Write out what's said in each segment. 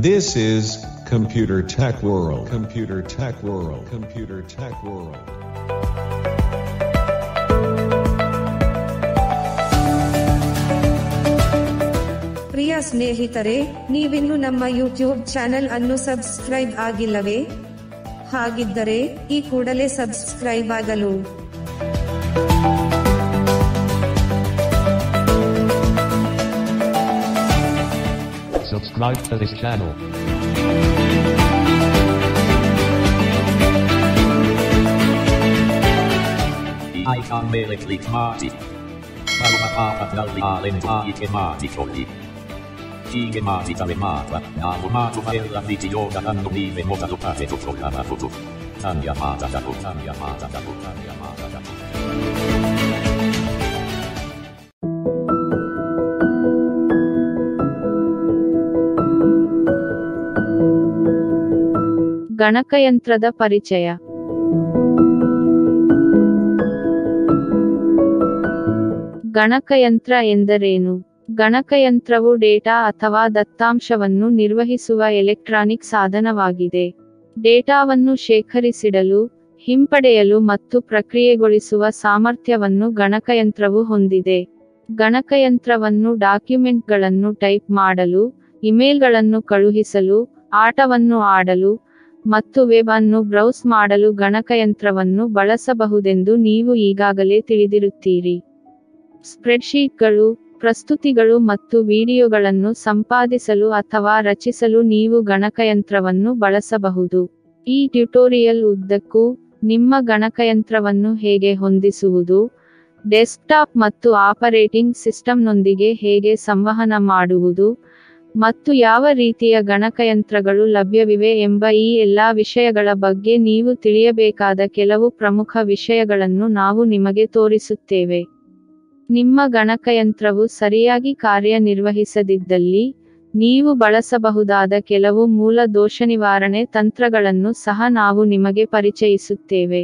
This is Computer Tech World. Computer Tech World. Computer Tech World. ಪ್ರಿಯ ಸ್ನೇಹಿತರೆ ನೀವಿನ್ನು ನಮ್ಮ YouTube channel ಅನ್ನು subscribe ಆಗಿಲ್ಲವೇ ಹಾಗಿದ್ದರೆ ಈ ಕೂಡಲೇ ಸಬ್ಸ್ಕ್ರೈಬ್ ಆಗಲು Subscribe to this channel. Icon ಮೇಲೆ ಕ್ಲಿಕ್ ಮಾಡಿ ಬರುವ ಪಾಠದಲ್ಲಿ ಆಲೆಂಟಾಯಿಕೆ ಮಾಡಿಕೊಳ್ಳಿ ಹೀಗೆ ಮಾಡಿದರೆ ಮಾತ್ರ ನಾವು ಮಾಡುವ ಎಲ್ಲ ವಿಡಿಯೋಗಳನ್ನು ನೀವೇ ಮೊದಲು ಪಡೆದುಕೊಳ್ಳಬಹುದು ಧನ್ಯವಾದಗಳು ಧನ್ಯವಾದಗಳು ಧನ್ಯವಾದಗಳು ಗಣಕಯಂತ್ರದ ಪರಿಚಯ ಗಣಕಯಂತ್ರ ಎಂದರೇನು ಗಣಕಯಂತ್ರವು ಡೇಟಾ ಅಥವಾ ದತ್ತಾಂಶವನ್ನು ನಿರ್ವಹಿಸುವ ಎಲೆಕ್ಟ್ರಾನಿಕ್ ಸಾಧನವಾಗಿದೆ ಡೇಟಾವನ್ನು ಶೇಖರಿಸಿಡಲು ಹಿಂಪಡೆಯಲು ಮತ್ತು ಪ್ರಕ್ರಿಯೆಗೊಳಿಸುವ ಸಾಮರ್ಥ್ಯವನ್ನು ಗಣಕಯಂತ್ರವು ಹೊಂದಿದೆ ಗಣಕಯಂತ್ರವನ್ನು ಡಾಕ್ಯುಮೆಂಟ್ಗಳನ್ನು ಟೈಪ್ ಮಾಡಲು ಇಮೇಲ್ಗಳನ್ನು ಕಳುಹಿಸಲು ಆಟವನ್ನು ಆಡಲು ಮತ್ತು ವೆಬ್ ಅನ್ನು ಬ್ರೌಸ್ ಮಾಡಲು ಗಣಕಯಂತ್ರವನ್ನು ಬಳಸಬಹುದೆಂದು ನೀವು ಈಗಾಗಲೇ ತಿಳಿದಿರುತ್ತೀರಿ ಸ್ಪ್ರೆಡ್ಶೀಟ್ಗಳು ಪ್ರಸ್ತುತಿಗಳು ಮತ್ತು ವಿಡಿಯೋಗಳನ್ನು ಸಂಪಾದಿಸಲು ಅಥವಾ ರಚಿಸಲು ನೀವು ಗಣಕಯಂತ್ರವನ್ನು ಬಳಸಬಹುದು ಈ ಟ್ಯುಟೋರಿಯಲ್ ಉದ್ದಕ್ಕೂ ನಿಮ್ಮ ಗಣಕಯಂತ್ರವನ್ನು ಹೇಗೆ ಹೊಂದಿಸುವುದು ಡೆಸ್ಕ್ಟಾಪ್ ಮತ್ತು ಆಪರೇಟಿಂಗ್ ಸಿಸ್ಟಂನೊಂದಿಗೆ ಹೇಗೆ ಸಂವಹನ ಮಾಡುವುದು ಮತ್ತು ಯಾವ ರೀತಿಯ ಗಣಕಯಂತ್ರಗಳು ಲಭ್ಯವಿವೆ ಎಂಬ ಈ ಎಲ್ಲಾ ವಿಷಯಗಳ ಬಗ್ಗೆ ನೀವು ತಿಳಿಯಬೇಕಾದ ಕೆಲವು ಪ್ರಮುಖ ವಿಷಯಗಳನ್ನು ನಾವು ನಿಮಗೆ ತೋರಿಸುತ್ತೇವೆ ನಿಮ್ಮ ಗಣಕಯಂತ್ರವು ಸರಿಯಾಗಿ ಕಾರ್ಯನಿರ್ವಹಿಸದಿದ್ದಲ್ಲಿ ನೀವು ಬಳಸಬಹುದಾದ ಕೆಲವು ಮೂಲ ದೋಷ ನಿವಾರಣೆ ತಂತ್ರಗಳನ್ನು ಸಹ ನಾವು ನಿಮಗೆ ಪರಿಚಯಿಸುತ್ತೇವೆ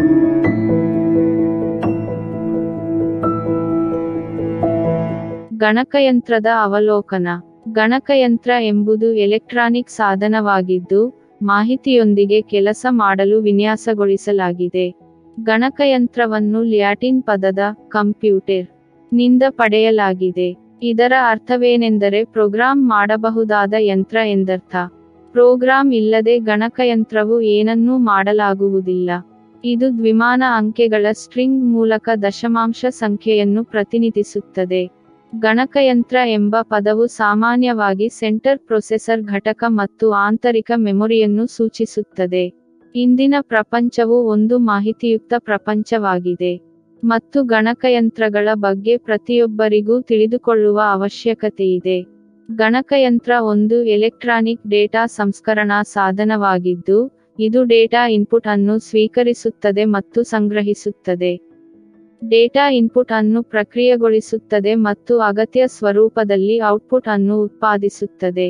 ಗಣಕಯಂತ್ರದ ಅವಲೋಕನ ಗಣಕಯಂತ್ರ ಎಂಬುದು ಎಲೆಕ್ಟ್ರಾನಿಕ್ ಸಾಧನವಾಗಿದ್ದು ಮಾಹಿತಿಯೊಂದಿಗೆ ಕೆಲಸ ಮಾಡಲು ವಿನ್ಯಾಸಗೊಳಿಸಲಾಗಿದೆ ಗಣಕಯಂತ್ರವನ್ನು ಲ್ಯಾಟಿನ್ ಪದದ ಕಂಪ್ಯೂಟರ್ ನಿಂದ ಪಡೆಯಲಾಗಿದೆ ಇದರ ಅರ್ಥವೇನೆಂದರೆ ಪ್ರೋಗ್ರಾಂ ಮಾಡಬಹುದಾದ ಯಂತ್ರ ಎಂದರ್ಥ ಪ್ರೋಗ್ರಾಂ ಇಲ್ಲದೆ ಗಣಕಯಂತ್ರವು ಏನನ್ನೂ ಮಾಡಲಾಗುವುದಿಲ್ಲ ಇದು ದ್ವಿಮಾನ ಅಂಕೆಗಳ ಸ್ಟ್ರಿಂಗ್ ಮೂಲಕ ದಶಮಾಂಶ ಸಂಖ್ಯೆಯನ್ನು ಪ್ರತಿನಿಧಿಸುತ್ತದೆ ಗಣಕಯಂತ್ರ ಎಂಬ ಪದವು ಸಾಮಾನ್ಯವಾಗಿ ಸೆಂಟರ್ ಪ್ರೊಸೆಸರ್ ಘಟಕ ಮತ್ತು ಆಂತರಿಕ ಮೆಮೊರಿಯನ್ನು ಸೂಚಿಸುತ್ತದೆ ಇಂದಿನ ಪ್ರಪಂಚವು ಒಂದು ಮಾಹಿತಿಯುಕ್ತ ಪ್ರಪಂಚವಾಗಿದೆ ಮತ್ತು ಗಣಕಯಂತ್ರಗಳ ಬಗ್ಗೆ ಪ್ರತಿಯೊಬ್ಬರಿಗೂ ತಿಳಿದುಕೊಳ್ಳುವ ಅವಶ್ಯಕತೆಯಿದೆ ಗಣಕಯಂತ್ರ ಒಂದು ಎಲೆಕ್ಟ್ರಾನಿಕ್ ಡೇಟಾ ಸಂಸ್ಕರಣಾ ಸಾಧನವಾಗಿದ್ದು ಇದು ಡೇಟಾ ಇನ್ಪುಟ್ ಅನ್ನು ಸ್ವೀಕರಿಸುತ್ತದೆ ಮತ್ತು ಸಂಗ್ರಹಿಸುತ್ತದೆ ಡೇಟಾ ಇನ್ಪುಟ್ ಅನ್ನು ಪ್ರಕ್ರಿಯೆಗೊಳಿಸುತ್ತದೆ ಮತ್ತು ಅಗತ್ಯ ಸ್ವರೂಪದಲ್ಲಿ ಔಟ್ಪುಟ್ ಅನ್ನು ಉತ್ಪಾದಿಸುತ್ತದೆ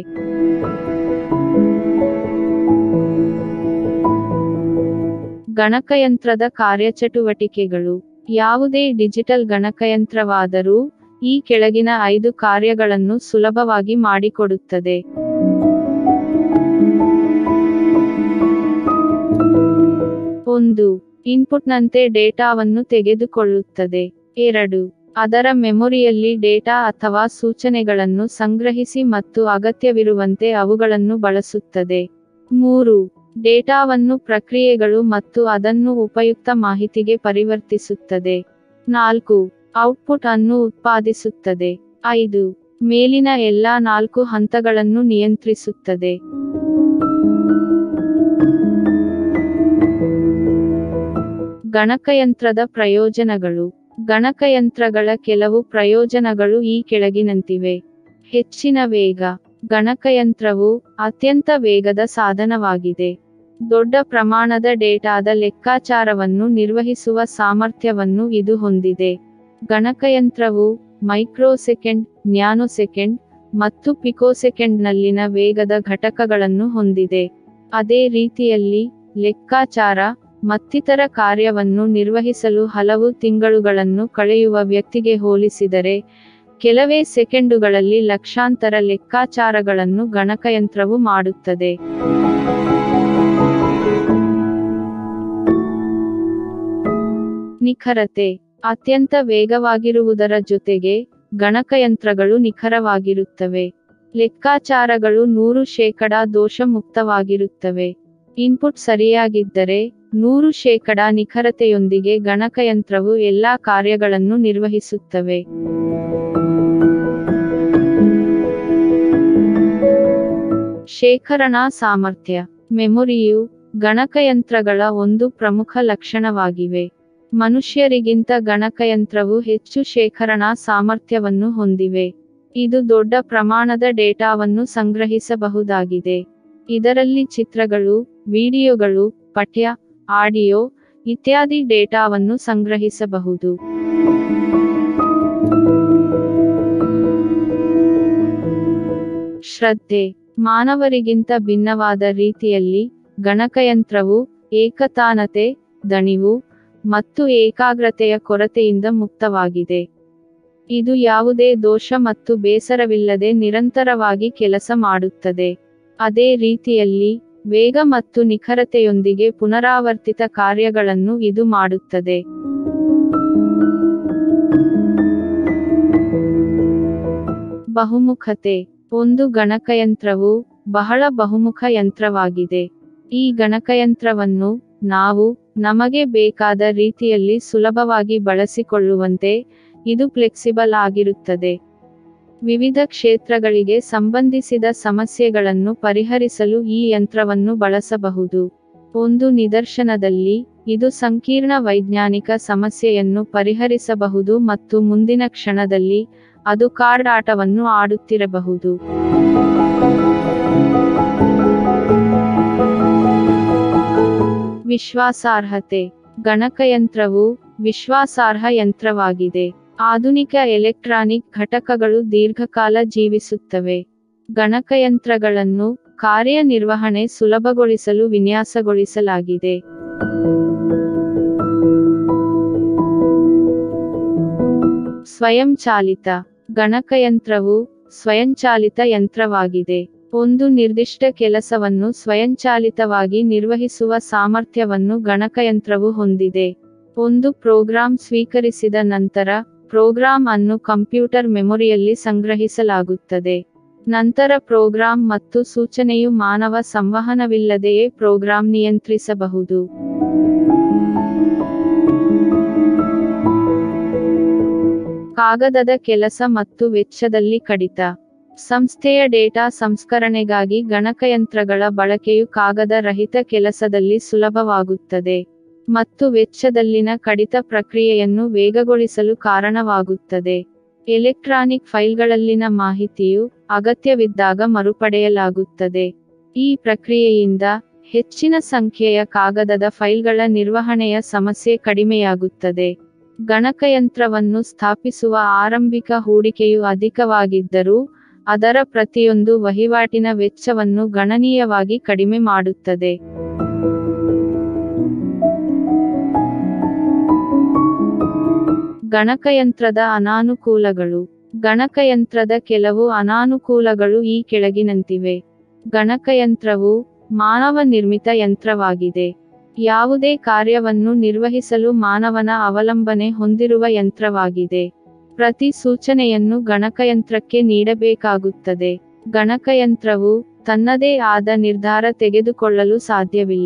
ಗಣಕಯಂತ್ರದ ಕಾರ್ಯಚಟುವಟಿಕೆಗಳು ಯಾವುದೇ ಡಿಜಿಟಲ್ ಗಣಕಯಂತ್ರವಾದರೂ ಈ ಕೆಳಗಿನ ಐದು ಕಾರ್ಯಗಳನ್ನು ಸುಲಭವಾಗಿ ಮಾಡಿಕೊಡುತ್ತದೆ ಒಂದು ಇನ್ಪುಟ್ನಂತೆ ಡೇಟಾವನ್ನು ತೆಗೆದುಕೊಳ್ಳುತ್ತದೆ ಎರಡು ಅದರ ಮೆಮೊರಿಯಲ್ಲಿ ಡೇಟಾ ಅಥವಾ ಸೂಚನೆಗಳನ್ನು ಸಂಗ್ರಹಿಸಿ ಮತ್ತು ಅಗತ್ಯವಿರುವಂತೆ ಅವುಗಳನ್ನು ಬಳಸುತ್ತದೆ ಮೂರು ಡೇಟಾವನ್ನು ಪ್ರಕ್ರಿಯೆಗಳು ಮತ್ತು ಅದನ್ನು ಉಪಯುಕ್ತ ಮಾಹಿತಿಗೆ ಪರಿವರ್ತಿಸುತ್ತದೆ ನಾಲ್ಕು ಔಟ್ಪುಟ್ ಅನ್ನು ಉತ್ಪಾದಿಸುತ್ತದೆ ಐದು ಮೇಲಿನ ಎಲ್ಲಾ ನಾಲ್ಕು ಹಂತಗಳನ್ನು ನಿಯಂತ್ರಿಸುತ್ತದೆ ಗಣಕಯಂತ್ರದ ಪ್ರಯೋಜನಗಳು ಗಣಕಯಂತ್ರಗಳ ಕೆಲವು ಪ್ರಯೋಜನಗಳು ಈ ಕೆಳಗಿನಂತಿವೆ ಹೆಚ್ಚಿನ ವೇಗ ಗಣಕಯಂತ್ರವು ಅತ್ಯಂತ ವೇಗದ ಸಾಧನವಾಗಿದೆ ದೊಡ್ಡ ಪ್ರಮಾಣದ ಡೇಟಾದ ಲೆಕ್ಕಾಚಾರವನ್ನು ನಿರ್ವಹಿಸುವ ಸಾಮರ್ಥ್ಯವನ್ನು ಇದು ಹೊಂದಿದೆ ಗಣಕಯಂತ್ರವು ಮೈಕ್ರೋಸೆಕೆಂಡ್ ನ್ಯಾನೊಸೆಕೆಂಡ್ ಮತ್ತು ಪಿಕೋಸೆಕೆಂಡ್ನಲ್ಲಿನ ವೇಗದ ಘಟಕಗಳನ್ನು ಹೊಂದಿದೆ ಅದೇ ರೀತಿಯಲ್ಲಿ ಲೆಕ್ಕಾಚಾರ ಮತ್ತಿತರ ಕಾರ್ಯವನ್ನು ನಿರ್ವಹಿಸಲು ಹಲವು ತಿಂಗಳುಗಳನ್ನು ಕಳೆಯುವ ವ್ಯಕ್ತಿಗೆ ಹೋಲಿಸಿದರೆ ಕೆಲವೇ ಸೆಕೆಂಡುಗಳಲ್ಲಿ ಲಕ್ಷಾಂತರ ಲೆಕ್ಕಾಚಾರಗಳನ್ನು ಗಣಕಯಂತ್ರವು ಮಾಡುತ್ತದೆ ನಿಖರತೆ ಅತ್ಯಂತ ವೇಗವಾಗಿರುವುದರ ಜೊತೆಗೆ ಗಣಕಯಂತ್ರಗಳು ನಿಖರವಾಗಿರುತ್ತವೆ ಲೆಕ್ಕಾಚಾರಗಳು ನೂರು ಶೇಕಡಾ ದೋಷ ಮುಕ್ತವಾಗಿರುತ್ತವೆ ಇನ್ಪುಟ್ ಸರಿಯಾಗಿದ್ದರೆ ನೂರು ಶೇಕಡಾ ನಿಖರತೆಯೊಂದಿಗೆ ಗಣಕಯಂತ್ರವು ಎಲ್ಲಾ ಕಾರ್ಯಗಳನ್ನು ನಿರ್ವಹಿಸುತ್ತವೆ ಶೇಖರಣಾ ಸಾಮರ್ಥ್ಯ ಮೆಮೊರಿಯು ಗಣಕಯಂತ್ರಗಳ ಒಂದು ಪ್ರಮುಖ ಲಕ್ಷಣವಾಗಿವೆ ಮನುಷ್ಯರಿಗಿಂತ ಗಣಕಯಂತ್ರವು ಹೆಚ್ಚು ಶೇಖರಣಾ ಸಾಮರ್ಥ್ಯವನ್ನು ಹೊಂದಿವೆ ಇದು ದೊಡ್ಡ ಪ್ರಮಾಣದ ಡೇಟಾವನ್ನು ಸಂಗ್ರಹಿಸಬಹುದಾಗಿದೆ ಇದರಲ್ಲಿ ಚಿತ್ರಗಳು ವಿಡಿಯೋಗಳು ಪಠ್ಯ ಆಡಿಯೋ ಇತ್ಯಾದಿ ಡೇಟಾವನ್ನು ಸಂಗ್ರಹಿಸಬಹುದು ಶ್ರದ್ಧೆ ಮಾನವರಿಗಿಂತ ಭಿನ್ನವಾದ ರೀತಿಯಲ್ಲಿ ಗಣಕಯಂತ್ರವು ಏಕತಾನತೆ ದಣಿವು ಮತ್ತು ಏಕಾಗ್ರತೆಯ ಕೊರತೆಯಿಂದ ಮುಕ್ತವಾಗಿದೆ ಇದು ಯಾವುದೇ ದೋಷ ಮತ್ತು ಬೇಸರವಿಲ್ಲದೆ ನಿರಂತರವಾಗಿ ಕೆಲಸ ಮಾಡುತ್ತದೆ ಅದೇ ರೀತಿಯಲ್ಲಿ ವೇಗ ಮತ್ತು ನಿಖರತೆಯೊಂದಿಗೆ ಪುನರಾವರ್ತಿತ ಕಾರ್ಯಗಳನ್ನು ಇದು ಮಾಡುತ್ತದೆ ಬಹುಮುಖತೆ ಒಂದು ಗಣಕಯಂತ್ರವು ಬಹಳ ಬಹುಮುಖ ಯಂತ್ರವಾಗಿದೆ ಈ ಗಣಕಯಂತ್ರವನ್ನು ನಾವು ನಮಗೆ ಬೇಕಾದ ರೀತಿಯಲ್ಲಿ ಸುಲಭವಾಗಿ ಬಳಸಿಕೊಳ್ಳುವಂತೆ ಇದು ಫ್ಲೆಕ್ಸಿಬಲ್ ಆಗಿರುತ್ತದೆ ವಿವಿಧ ಕ್ಷೇತ್ರಗಳಿಗೆ ಸಂಬಂಧಿಸಿದ ಸಮಸ್ಯೆಗಳನ್ನು ಪರಿಹರಿಸಲು ಈ ಯಂತ್ರವನ್ನು ಬಳಸಬಹುದು ಒಂದು ನಿದರ್ಶನದಲ್ಲಿ ಇದು ಸಂಕೀರ್ಣ ವೈಜ್ಞಾನಿಕ ಸಮಸ್ಯೆಯನ್ನು ಪರಿಹರಿಸಬಹುದು ಮತ್ತು ಮುಂದಿನ ಕ್ಷಣದಲ್ಲಿ ಅದು ಕಾರ್ಡ್ ಆಟವನ್ನು ಆಡುತ್ತಿರಬಹುದು ವಿಶ್ವಾಸಾರ್ಹತೆ ಗಣಕಯಂತ್ರವು ವಿಶ್ವಾಸಾರ್ಹ ಯಂತ್ರವಾಗಿದೆ ಆಧುನಿಕ ಎಲೆಕ್ಟ್ರಾನಿಕ್ ಘಟಕಗಳು ದೀರ್ಘಕಾಲ ಜೀವಿಸುತ್ತವೆ ಗಣಕಯಂತ್ರಗಳನ್ನು ಕಾರ್ಯನಿರ್ವಹಣೆ ಸುಲಭಗೊಳಿಸಲು ವಿನ್ಯಾಸಗೊಳಿಸಲಾಗಿದೆ ಸ್ವಯಂಚಾಲಿತ ಗಣಕಯಂತ್ರವು ಸ್ವಯಂಚಾಲಿತ ಯಂತ್ರವಾಗಿದೆ ಒಂದು ನಿರ್ದಿಷ್ಟ ಕೆಲಸವನ್ನು ಸ್ವಯಂಚಾಲಿತವಾಗಿ ನಿರ್ವಹಿಸುವ ಸಾಮರ್ಥ್ಯವನ್ನು ಗಣಕಯಂತ್ರವು ಹೊಂದಿದೆ ಒಂದು ಪ್ರೋಗ್ರಾಂ ಸ್ವೀಕರಿಸಿದ ನಂತರ ಪ್ರೋಗ್ರಾಂ ಅನ್ನು ಕಂಪ್ಯೂಟರ್ ಮೆಮೊರಿಯಲ್ಲಿ ಸಂಗ್ರಹಿಸಲಾಗುತ್ತದೆ ನಂತರ ಪ್ರೋಗ್ರಾಂ ಮತ್ತು ಸೂಚನೆಯು ಮಾನವ ಸಂವಹನವಿಲ್ಲದೆಯೇ ಪ್ರೋಗ್ರಾಂ ನಿಯಂತ್ರಿಸಬಹುದು ಕಾಗದದ ಕೆಲಸ ಮತ್ತು ವೆಚ್ಚದಲ್ಲಿ ಕಡಿತ ಸಂಸ್ಥೆಯ ಡೇಟಾ ಸಂಸ್ಕರಣೆಗಾಗಿ ಗಣಕಯಂತ್ರಗಳ ಬಳಕೆಯು ಕಾಗದ ರಹಿತ ಕೆಲಸದಲ್ಲಿ ಸುಲಭವಾಗುತ್ತದೆ ಮತ್ತು ವೆಚ್ಚದಲ್ಲಿನ ಕಡಿತ ಪ್ರಕ್ರಿಯೆಯನ್ನು ವೇಗಗೊಳಿಸಲು ಕಾರಣವಾಗುತ್ತದೆ ಎಲೆಕ್ಟ್ರಾನಿಕ್ ಫೈಲ್ಗಳಲ್ಲಿನ ಮಾಹಿತಿಯು ಅಗತ್ಯವಿದ್ದಾಗ ಮರುಪಡೆಯಲಾಗುತ್ತದೆ ಈ ಪ್ರಕ್ರಿಯೆಯಿಂದ ಹೆಚ್ಚಿನ ಸಂಖ್ಯೆಯ ಕಾಗದದ ಫೈಲ್ಗಳ ನಿರ್ವಹಣೆಯ ಸಮಸ್ಯೆ ಕಡಿಮೆಯಾಗುತ್ತದೆ ಗಣಕಯಂತ್ರವನ್ನು ಸ್ಥಾಪಿಸುವ ಆರಂಭಿಕ ಹೂಡಿಕೆಯು ಅಧಿಕವಾಗಿದ್ದರೂ ಅದರ ಪ್ರತಿಯೊಂದು ವಹಿವಾಟಿನ ವೆಚ್ಚವನ್ನು ಗಣನೀಯವಾಗಿ ಕಡಿಮೆ ಮಾಡುತ್ತದೆ ಗಣಕಯಂತ್ರದ ಅನಾನುಕೂಲಗಳು ಗಣಕಯಂತ್ರದ ಕೆಲವು ಅನಾನುಕೂಲಗಳು ಈ ಕೆಳಗಿನಂತಿವೆ ಗಣಕಯಂತ್ರವು ಮಾನವ ನಿರ್ಮಿತ ಯಂತ್ರವಾಗಿದೆ ಯಾವುದೇ ಕಾರ್ಯವನ್ನು ನಿರ್ವಹಿಸಲು ಮಾನವನ ಅವಲಂಬನೆ ಹೊಂದಿರುವ ಯಂತ್ರವಾಗಿದೆ ಪ್ರತಿ ಸೂಚನೆಯನ್ನು ಗಣಕಯಂತ್ರಕ್ಕೆ ನೀಡಬೇಕಾಗುತ್ತದೆ ಗಣಕಯಂತ್ರವು ತನ್ನದೇ ಆದ ನಿರ್ಧಾರ ತೆಗೆದುಕೊಳ್ಳಲು ಸಾಧ್ಯವಿಲ್ಲ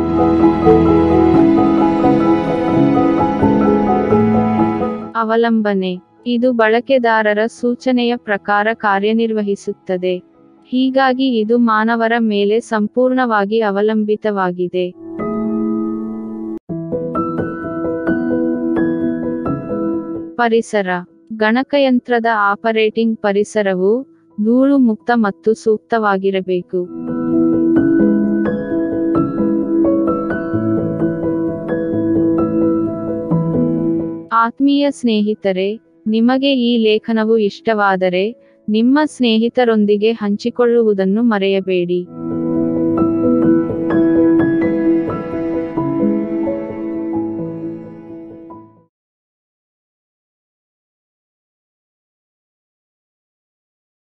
ಅವಲಂಬನೆ ಇದು ಬಳಕೆದಾರರ ಸೂಚನೆಯ ಪ್ರಕಾರ ಕಾರ್ಯನಿರ್ವಹಿಸುತ್ತದೆ ಹೀಗಾಗಿ ಇದು ಮಾನವರ ಮೇಲೆ ಸಂಪೂರ್ಣವಾಗಿ ಅವಲಂಬಿತವಾಗಿದೆ ಪರಿಸರ ಗಣಕಯಂತ್ರದ ಆಪರೇಟಿಂಗ್ ಪರಿಸರವು ಧೂಳು ಮುಕ್ತ ಮತ್ತು ಸೂಕ್ತವಾಗಿರಬೇಕು ಆತ್ಮೀಯ ಸ್ನೇಹಿತರೆ ನಿಮಗೆ ಈ ಲೇಖನವು ಇಷ್ಟವಾದರೆ ನಿಮ್ಮ ಸ್ನೇಹಿತರೊಂದಿಗೆ ಹಂಚಿಕೊಳ್ಳುವುದನ್ನು ಮರೆಯಬೇಡಿ